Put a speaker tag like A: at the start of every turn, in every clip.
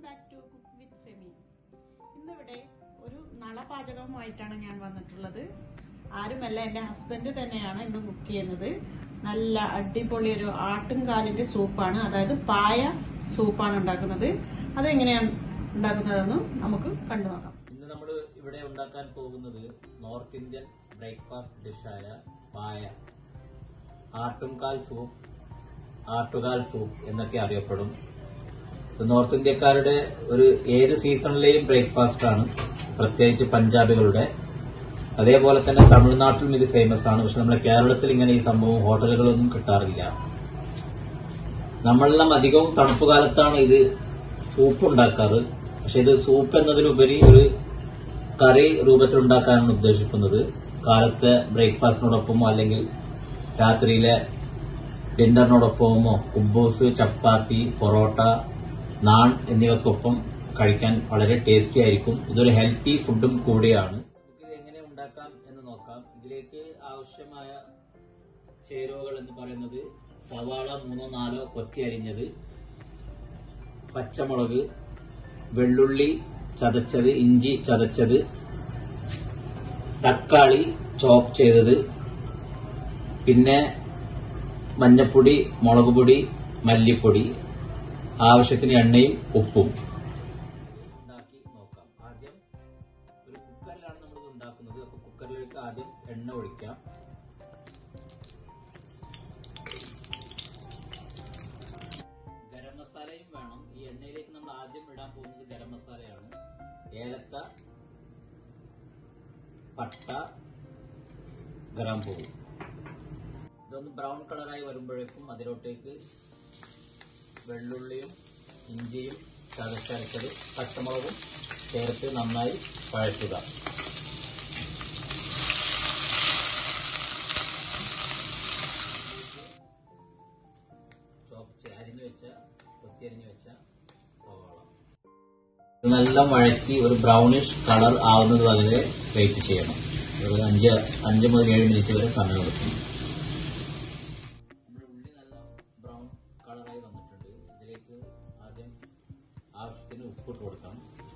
A: back to cook with Femi ഇന്നിവിടെ ഒരു നളപാചകവുമായിട്ടാണ് ഞാൻ വന്നിട്ടുള്ളത് ആരുമല്ല എൻ്റെ ഹസ്ബൻഡ് തന്നെയാണ് ഇന്ന് കുക്ക് ചെയ്യുന്നത് നല്ല അടിപൊളി ഒരു ആട്ടുംകാലിന്റെ സൂപ്പാണ് അതായത് പായ സൂപ്പാണ് ഉണ്ടാക്കുന്നത് അതെങ്ങനെയാണ് ഉണ്ടാക്കുന്നതെന്ന് നമുക്ക് കണ്ടു നോക്കാം
B: ഇന്ന് നമ്മൾ ഇവിടെ ഉണ്ടാക്കാൻ പോകുന്നത് നോർത്ത് ഇന്ത്യൻ ബ്രേക്ക്ഫാസ്റ്റ് ഡിഷായ പായ ആട്ടുംകാൽ സൂപ്പ് ആട്ടുകാൽ സൂപ്പ് എന്നൊക്കെ അറിയപ്പെടും ഇത് നോർത്ത് ഇന്ത്യക്കാരുടെ ഒരു ഏത് സീസണിലെയും ബ്രേക്ക്ഫാസ്റ്റ് ആണ് പ്രത്യേകിച്ച് പഞ്ചാബികളുടെ അതേപോലെ തന്നെ തമിഴ്നാട്ടിലും ഇത് ഫേമസ് ആണ് പക്ഷെ നമ്മുടെ കേരളത്തിൽ ഇങ്ങനെ ഈ സംഭവം ഹോട്ടലുകളൊന്നും കിട്ടാറില്ല നമ്മളെല്ലാം അധികവും തണുപ്പ് കാലത്താണ് ഇത് സൂപ്പ് ഉണ്ടാക്കാറ് പക്ഷെ ഇത് സൂപ്പ് എന്നതിലുപരി ഒരു കറി രൂപത്തിൽ ഉണ്ടാക്കാനാണ് ഉദ്ദേശിക്കുന്നത് കാലത്തെ ബ്രേക്ക്ഫാസ്റ്റിനോടൊപ്പമോ അല്ലെങ്കിൽ രാത്രിയിലെ ഡിന്നറിനോടൊപ്പമോ കുബൂസ് ചപ്പാത്തി പൊറോട്ട നാൺ എന്നിവക്കൊപ്പം കഴിക്കാൻ വളരെ ടേസ്റ്റി ആയിരിക്കും ഇതൊരു ഹെൽത്തി ഫുഡും കൂടിയാണ് നമുക്കിത് എങ്ങനെ ഉണ്ടാക്കാം എന്ന് നോക്കാം ഇതിലേക്ക് ആവശ്യമായ ചേരുവകൾ എന്ന് പറയുന്നത് സവാള മൂന്നോ നാലോ കൊത്തി അരിഞ്ഞത് പച്ചമുളക് വെള്ളുള്ളി ചതച്ചത് ഇഞ്ചി ചതച്ചത് തക്കാളി ചോപ്പ് ചെയ്തത് പിന്നെ മഞ്ഞപ്പൊടി മുളക് പൊടി മല്ലിപ്പൊടി ആവശ്യത്തിന് എണ്ണയും ഉപ്പും ഉണ്ടാക്കി നോക്കാം ആദ്യം ഒരു കുക്കറിലാണ് നമ്മൾ ഇത് ഉണ്ടാക്കുന്നത് അപ്പൊ കുക്കറിലേക്ക് ആദ്യം എണ്ണ ഒഴിക്കാം ഗരം മസാലയും വേണം ഈ എണ്ണയിലേക്ക് നമ്മൾ ആദ്യം ഇടാൻ പോകുന്നത് ഗരം മസാലയാണ് ഏലക്ക പട്ട ഗ്രാമ്പൂ ഇതൊന്ന് ബ്രൗൺ കളറായി വരുമ്പോഴേക്കും അതിലോട്ടേക്ക് വെള്ളുള്ളിയും ഇഞ്ചിയും ചതച്ചരച്ചത് പച്ചമുളകും ചേർത്ത് നന്നായി വഴറ്റുക ചോപ്പ് അരിഞ്ഞു വെച്ച കൊത്തി അരിഞ്ഞു വെച്ച സവാള നല്ല വഴറ്റി ഒരു ബ്രൗണിഷ് കളർ ആവുന്നത് വരെ വെയിറ്റ് ചെയ്യണം ഒരു അഞ്ച് അഞ്ച് മുതൽ ഏഴ് മിനിറ്റ് വരെ സമയം എടുക്കും നമ്മുടെ ഉള്ളി നല്ല ബ്രൗൺ കളറായി വന്നിട്ടുണ്ട് ഇതിലേക്ക് ആദ്യം ആവശ്യത്തിന് ഉപ്പിട്ട് കൊടുക്കാം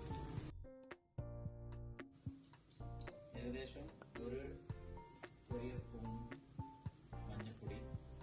B: ഏകദേശം ഒരു ചെറിയ സ്പൂൺ മഞ്ഞൾപ്പൊടി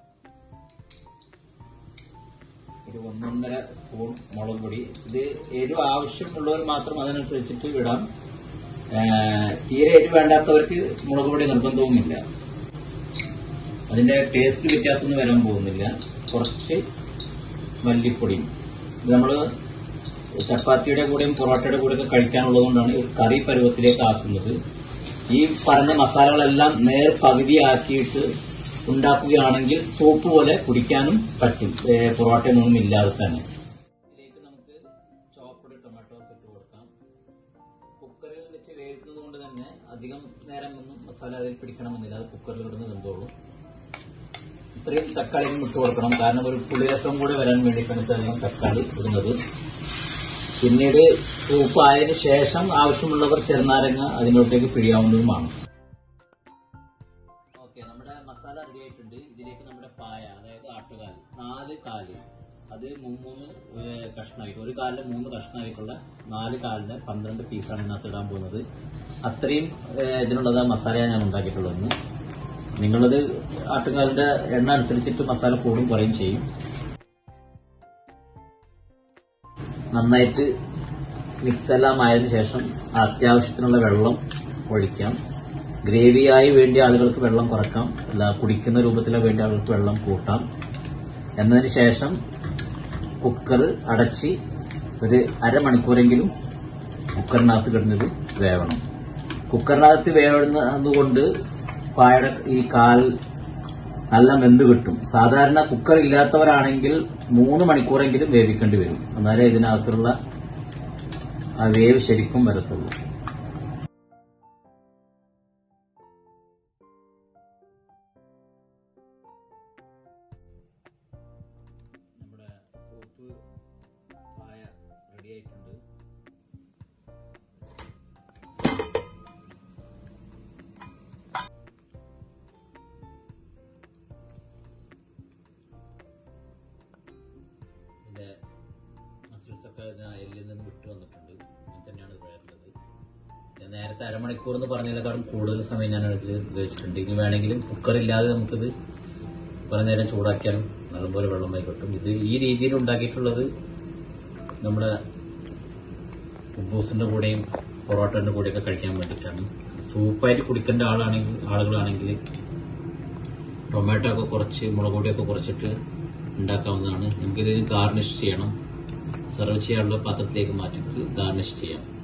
B: ഒരു ഒന്നൊന്നര സ്പൂൺ മുളക് പൊടി ഇത് എരിവ് ആവശ്യമുള്ളവർ മാത്രം അതിനനുസരിച്ചിട്ട് ഇടാം ഏഹ് തീരെ എരിവ് വേണ്ടാത്തവർക്ക് മുളക് പൊടി നിർബന്ധവുമില്ല അതിന്റെ ടേസ്റ്റ് വ്യത്യാസമൊന്നും വരാൻ പോകുന്നില്ല കുറച്ച് മല്ലിപ്പൊടിയും ഇത് നമ്മൾ ചപ്പാത്തിയുടെ കൂടെയും പൊറോട്ടയുടെ കൂടെയൊക്കെ കഴിക്കാനുള്ളതുകൊണ്ടാണ് ഒരു കറി പരുവത്തിലേക്ക് ആക്കുന്നത് ഈ പറഞ്ഞ മസാലകളെല്ലാം നേർ പകുതിയാക്കിയിട്ട് ഉണ്ടാക്കുകയാണെങ്കിൽ സൂപ്പ് പോലെ കുടിക്കാനും പറ്റും ഏ, പൊറോട്ടയൊന്നും ഇല്ലാതെ തന്നെ ഇതിലേക്ക് നമുക്ക് ചോപ്പഡ് ടൊമാറ്റോസ് ഇട്ട് കൊടുക്കാം കുക്കറിൽ വെച്ച് വേവിക്കുന്നത് കൊണ്ട് തന്നെ അധികം നേരം ഒന്നും മസാല അതിൽ പിടിക്കണമെന്നില്ല അത് കുക്കറിൽ ഇടുന്ന് വെന്തോളും ഇത്രയും തക്കാളിയും ഇട്ട് കൊടുക്കണം കാരണം ഒരു പുളിരസം കൂടെ വരാൻ വേണ്ടിയിട്ടാണ് ഇത്രയും തക്കാളി ഇടുന്നത് പിന്നീട് സൂപ്പ് ആയതിനു ശേഷം ആവശ്യമുള്ളവർ ചെറുനാരങ്ങ അതിനോട്ടേക്ക് പിഴിയാവുന്നതുമാണ് ഓക്കെ നമ്മുടെ മസാല റെഡി ആയിട്ടുണ്ട് ഇതിലേക്ക് നമ്മുടെ പായ അതായത് ആട്ടുകാൽ നാല് കാല് അത് മൂന്ന് ഏഹ്, കഷ്ണമായിട്ട് ഒരു കാലിന് മൂന്ന് കഷ്ണമായിട്ടുള്ള നാല് കാലിന് പന്ത്രണ്ട് പീസാണ് ഇതിനകത്ത് ഇടാൻ പോകുന്നത് അത്രയും ഏഹ്, ഇതിനുള്ളത് മസാലയാണ് ഞാൻ ഉണ്ടാക്കിയിട്ടുള്ളത് നിങ്ങളത് ആട്ടുകാലിന്റെ എണ്ണ അനുസരിച്ചിട്ട് മസാല കൂടും കുറയും ചെയ്യും നന്നായിട്ട് മിക്സ് എല്ലാം ആയതിനു ശേഷം അത്യാവശ്യത്തിനുള്ള വെള്ളം ഒഴിക്കാം ഗ്രേവിയായി വേണ്ടിയ ആളുകൾക്ക് വെള്ളം കുറക്കാം അല്ല കുടിക്കുന്ന രൂപത്തിലോ വേണ്ടിയ ആളുകൾക്ക് വെള്ളം കൂട്ടാം എന്നതിന് ശേഷം കുക്കർ അടച്ച് ഒരു അരമണിക്കൂറെങ്കിലും കുക്കറിനകത്ത് കിടന്നത് വേവണം കുക്കറിനകത്ത് വേവുന്നതുകൊണ്ട് പായയുടെ ഈ കാൽ നല്ല വെന്ത് കിട്ടും സാധാരണ കുക്കർ ഇല്ലാത്തവരാണെങ്കിൽ മൂന്ന് മണിക്കൂറെങ്കിലും വേവിക്കേണ്ടി വരും എന്നാലേ ഇതിനകത്തുള്ള ആ വേവ് ശരിക്കും വരത്തുള്ളൂ നമ്മുടെ സൂപ്പ് പായ റെഡി ആയിട്ടുണ്ട് ഇതിന്റെ മസിൽസ് ഒക്കെ ഒക്കെ എല്ലിൽ നിന്ന് വിട്ടു വന്നിട്ടുണ്ട് അങ്ങനെ തന്നെയാണ് ഇത് വേണ്ടത് ഞാൻ നേരത്തെ അരമണിക്കൂർ എന്ന് പറഞ്ഞതിനേക്കാളും കൂടുതൽ സമയം ഞാൻ അതിൽ ഉപയോഗിച്ചിട്ടുണ്ട് ഇനി വേണമെങ്കിലും കുക്കർ ഇല്ലാതെ നമുക്കിത് കുറെ നേരം ചൂടാക്കിയാലും നല്ലപോലെ വെള്ളമായി കിട്ടും ഇത് ഈ രീതിയിൽ ഉണ്ടാക്കിയിട്ടുള്ളത് നമ്മുടെ കുബൂസിന്റെ കൂടെയും പൊറോട്ടന്റെ കൂടെയൊക്കെ കഴിക്കാൻ വേണ്ടിയിട്ടാണ് സൂപ്പായിട്ട് കുടിക്കേണ്ട ആളാണെങ്കിൽ ആളുകളാണെങ്കിൽ ടൊമാറ്റോ ഒക്കെ കുറച്ച് മുളക് പൊടിയൊക്കെ കുറച്ചിട്ട് ഉണ്ടാക്കാവുന്നതാണ് നമുക്കിതിന് ഗാർണിഷ് ചെയ്യണം സെർവ് ചെയ്യാനുള്ള പാത്രത്തിലേക്ക് മാറ്റിയിട്ട് ഗാർണിഷ് ചെയ്യാം